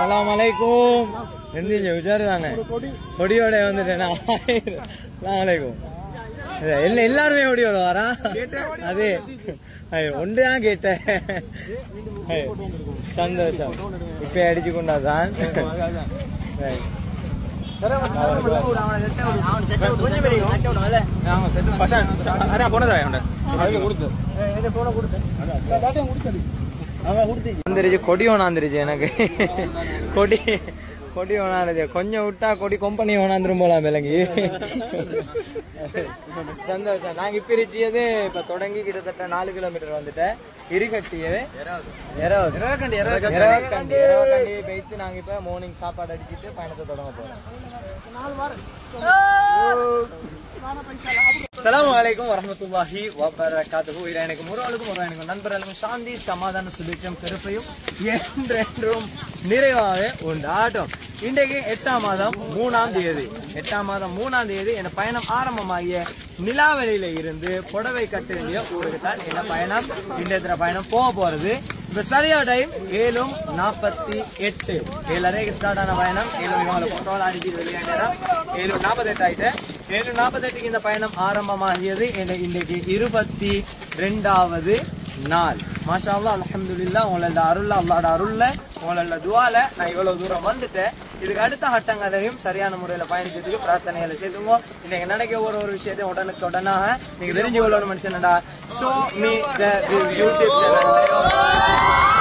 அஸ்ஸலாமு அலைக்கும் எந்திரிச்சு உஷாரு தானே கொடியோட வந்துட்டேன் அஸ்ஸலாமு அலைக்கும் இது எல்லா எல்லாருமே கொடியோட வரா அதே ஐயோ ஒன்று தான் கேட்டேன் ஐயோ, சந்தோஷம் இப்ப அடிச்சு கொண்டாதான் Right. வந்துருச்சு கொடி ஒண்ணாந்துருச்சு எனக்கு கொடி கொடி ஒண்ணாந்துருச்சு கொஞ்சம் விட்டா கொடி கொம்பனி ஒண்ணாந்துரும் போலாம் விலங்கி சந்தோஷம் நாங்க இப்ப இருச்சியது இப்ப தொடங்கி கிட்டத்தட்ட நாலு கிலோமீட்டர் வந்துட்டேன் இருகட்டியது இரவக்கண்டி இரவக்கண்டி இரவக்கண்டி போயிட்டு நாங்க இப்ப மார்னிங் சாப்பாடு அடிச்சிட்டு பயணத்தை தொடங்க போறோம் அஸ்ஸலாமு அலைக்கும் வரஹ்மத்துல்லாஹி வபரகாத்துஹு இறைவனுக்கும் ஒருவருக்கும் ஒருவனுக்கும் நண்பர்களுக்கும் சாந்தி சமாதான சுபிட்சம் பெருப்பையும் என்றென்றும் நிறைவாக உண்டாட்டும் இன்றைக்கு எட்டாம் மாதம் மூணாம் தேதி எட்டாம் மாதம் மூணாம் தேதி என் பயணம் ஆரம்பமாகிய நிலாவெளியில இருந்து புடவை கட்ட வேண்டிய ஊருக்கு தான் என்ன பயணம் இன்றைய பயணம் போக போறது இப்ப சரியா டைம் ஏழும் நாற்பத்தி எட்டு ஏழரைக்கு ஸ்டார்ட் ஆன பயணம் ஏழு இவங்களை போட்டோவில் அடிச்சு வெளியே நேரம் ஏழு நாற்பத்தெட்டு ஆயிட்டு ஏழு நாற்பத்தெட்டுக்கு இந்த பயணம் ஆரம்பமாகியது எனக்கு இன்றைக்கு இருபத்தி ரெண்டாவது நாள் மாஷா அல்லா அல்ஹம்துலில்லாஹ் உங்களோட அருள்ல அல்லாட அருள்ல உங்களோட துவால நான் இவ்வளவு தூரம் வந்துட்டேன் இதுக்கு அடுத்த கட்டங்களையும் சரியான முறையில பயணிக்கிறதுக்கு பிரார்த்தனைகளை செய்துங்க இன்னைக்கு நடக்க ஒரு ஒரு விஷயத்தையும் உடனுக்கு உடனாக நீங்க தெரிஞ்சு கொள்ளணும் மனுஷனடா show me the YouTube channel